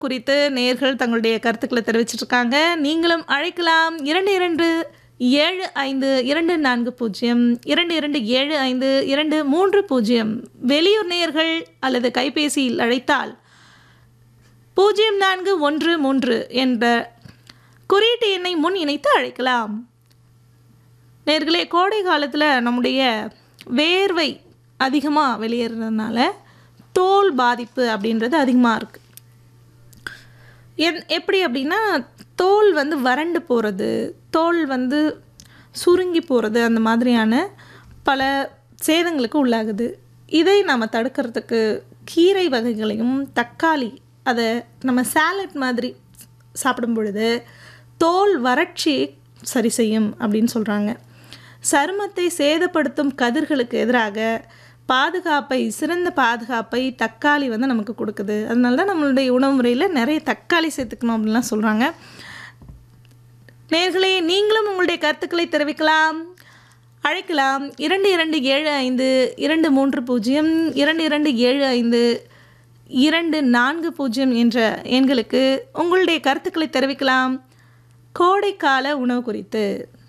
குறித்து நேர்கள் தங்களுடைய கருத்துக்களை தெரிவிச்சிட்டு இருக்காங்க நீங்களும் அழைக்கலாம் இரண்டு இரண்டு ஏழு ஐந்து இரண்டு நான்கு பூஜ்ஜியம் இரண்டு இரண்டு ஏழு ஐந்து இரண்டு மூன்று பூஜ்ஜியம் வெளியூர் நேர்கள் அல்லது கைபேசியில் அழைத்தால் பூஜ்ஜியம் நான்கு ஒன்று மூன்று என்ற குறியீட்டு எண்ணை முன் இணைத்து அழைக்கலாம் நேர்களே கோடை காலத்தில் நம்முடைய வேர்வை அதிகமாக வெளியேறதுனால தோல் பாதிப்பு அப்படின்றது அதிகமாக இருக்குது என் எப்படி அப்படின்னா தோல் வந்து வறண்டு போகிறது தோல் வந்து சுருங்கி போகிறது அந்த மாதிரியான பல சேதங்களுக்கு உள்ளாகுது இதை நம்ம தடுக்கிறதுக்கு கீரை வகைகளையும் தக்காளி அதை நம்ம சாலட் மாதிரி சாப்பிடும் பொழுது தோல் வறட்சியை சரி செய்யும் அப்படின்னு சொல்கிறாங்க சருமத்தை சேதப்படுத்தும் கதிர்களுக்கு எதிராக பாதுகாப்பை சிறந்த பாதுகாப்பை தக்காளி வந்து நமக்கு கொடுக்குது அதனால தான் நம்மளுடைய உணவு முறையில் நிறைய தக்காளி சேர்த்துக்கணும் அப்படின்லாம் சொல்கிறாங்க நேர்களே நீங்களும் உங்களுடைய கருத்துக்களை தெரிவிக்கலாம் அழைக்கலாம் இரண்டு இரண்டு ஏழு ஐந்து இரண்டு மூன்று பூஜ்ஜியம் இரண்டு இரண்டு ஏழு ஐந்து இரண்டு நான்கு பூஜ்ஜியம் என்ற எண்களுக்கு உங்களுடைய கருத்துக்களை தெரிவிக்கலாம் கோடைக்கால உணவு குறித்து